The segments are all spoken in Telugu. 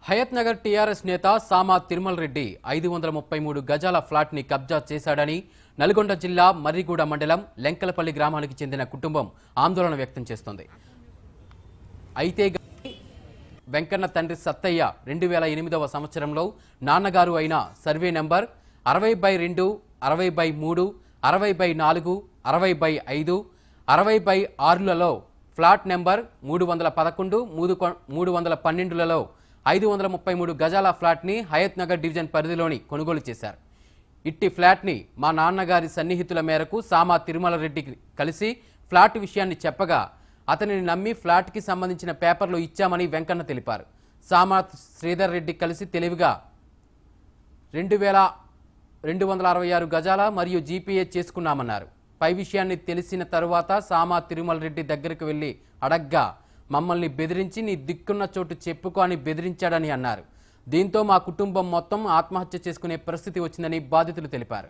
హయత్ నగర్ టీఆర్ఎస్ నేత సామా తిరుమల రెడ్డి ఐదు వందల ముప్పై మూడు గజాల ఫ్లాట్ ని కబ్జా చేశాడని నల్గొండ జిల్లా మర్రిగూడ మండలం లెంకలపల్లి గ్రామానికి చెందిన కుటుంబం ఆందోళన వ్యక్తం చేస్తోంది అయితే గాని వెంకన్న తండ్రి సత్తయ్య రెండు వేల ఎనిమిదవ సంవత్సరంలో నాన్నగారు అయిన సర్వే నెంబర్ అరవై బై రెండు అరవై బై మూడు అరవై బై నాలుగు అరవై బై ఐదు అరవై బై ఆరులలో ఫ్లాట్ నెంబర్ మూడు వందల పదకొండు మూడు కొ- మూడు వందల పన్నెండులలో ఐదు వందల ముప్పై మూడు గజాల ఫ్లాట్ని హయత్ నగర్ డివిజన్ పరిధిలోని కొనుగోలు చేశారు ఇట్టి ఫ్లాట్ని మా నాన్నగారి సన్నిహితుల మేరకు సామా తిరుమల రెడ్డికి కలిసి ఫ్లాట్ విషయాన్ని చెప్పగా అతనిని నమ్మి ఫ్లాట్కి సంబంధించిన పేపర్లు ఇచ్చామని వెంకన్న తెలిపారు సామా శ్రీధర్ రెడ్డి కలిసి తెలివిగా రెండు వేల రెండు వందల అరవై ఆరు గజాల మరియు జీపీఏ చేసుకున్నామన్నారు పై విషయాన్ని తెలిసిన తరువాత సామా తిరుమల రెడ్డి దగ్గరకు వెళ్లి అడగ్గా మమ్మల్ని బెదిరించి నీ దిక్కున్న చోటు చెప్పుకో అని బెదిరించాడని అన్నారు దీంతో మా కుటుంబం మొత్తం ఆత్మహత్య చేసుకునే పరిస్థితి వచ్చిందని బాధితులు తెలిపారు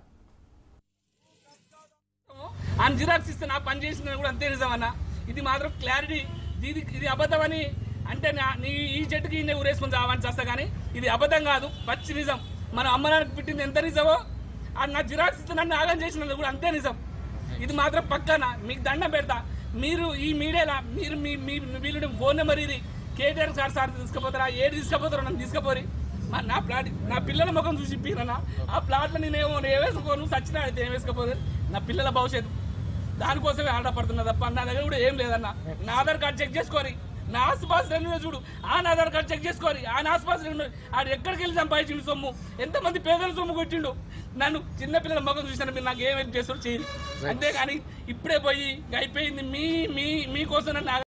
ఆయన జిరాక్స్ ఇస్తే నా పని చేసిందని కూడా అంతే నిజమన్నా ఇది మాత్రం క్లారిటీ ఇది ఇది అబద్ధమని అంటే నా- నీ ఈ చెట్టుకి నేను ఊరేసుకొని చావని చేస్తా కానీ ఇది అబద్ధం కాదు పచ్చి నిజం మన అమ్మ నాన్నకి పెట్టింది ఎంత నిజమో ఆ నా జిరాక్స్ ఇస్తే నన్ను ఆగం చేసినందుకు కూడా అంతే నిజం ఇది మాత్రం పక్కన మీకు దండం పెడతా మీరు ఈ మీడియాలో మీరు మీ మీ వీళ్ళు ఫోన్ నెంబర్ ఇది కేటీఆర్ సార్ సార్ తీసుకుపోతారా ఏడు తీసుకుపోతారో నన్ను తీసుకుపోరి మా నా ప్లాట్ నా పిల్లల ముఖం చూసి పీరనా ఆ ప్లాట్లో నేనేమో వేసుకోను సచిన అయితే ఏం వేసుకోపోదు నా పిల్లల భవిష్యత్తు దానికోసమే ఆడపడుతున్నా తప్ప నా దగ్గర కూడా ఏం లేదన్న నా ఆధార్ కార్డు చెక్ చేసుకోరి నా ఆసుపాసు రెండు చూడు ఆ నా ఆధార్ కార్డు చెక్ చేసుకోరి ఆ నా ఆసుపాసు రెండు ఆడు ఎక్కడికి వెళ్ళి సంపాదించిండు సొమ్ము ఎంతమంది పేదల సొమ్ము కొట్టిండు నన్ను చిన్న పిల్లల ముఖం చూసిన మీరు నాకు ఏమేమి చేస్తారు చేయాలి అంతేగాని ఇప్పుడే పోయి ఇంక అయిపోయింది మీ మీ మీకోసం నన్ను